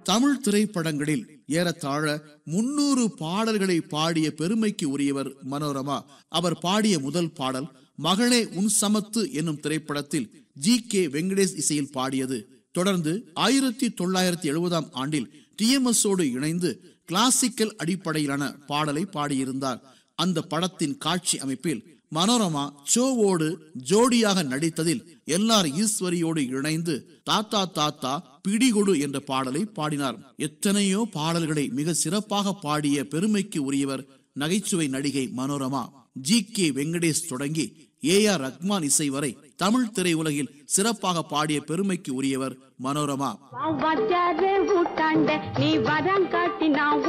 தமிழ் திரைப்படங்களில் ஏறத்தாழ முன்னூறு பாடல்களை பாடிய பெருமைக்கு உரியவர் மனோரமா அவர் பாடிய முதல் பாடல் மகளே உன் சமத்து என்னும் திரைப்படத்தில் ஜி கே வெங்கடேஷ் இசையில் பாடியது தொடர்ந்து ஆயிரத்தி தொள்ளாயிரத்தி எழுபதாம் ஆண்டில் டிஎம்எஸோடு இணைந்து கிளாசிக்கல் அடிப்படையிலான பாடலை பாடியிருந்தார் அந்த படத்தின் காட்சி அமைப்பில் மனோரமா சோவோடு ஜோடியாக நடித்ததில் எல்லார் ஈஸ்வரியோடு இணைந்து தாத்தா தாத்தா பிடிகொடு என்ற பாடலை பாடினார் எத்தனையோ பாடல்களை மிக சிறப்பாக பாடிய பெருமைக்கு உரியவர் நகைச்சுவை நடிகை மனோரமா ஜி கே வெங்கடேஷ் தொடங்கி ஏ ஆர் ரஹ்மான் இசை வரை தமிழ் திரையுலகில் சிறப்பாக பாடிய பெருமைக்கு உரியவர் மனோரமா வாத்தியாரே ஊட்டாண்ட நீ வரம் காட்டி நான்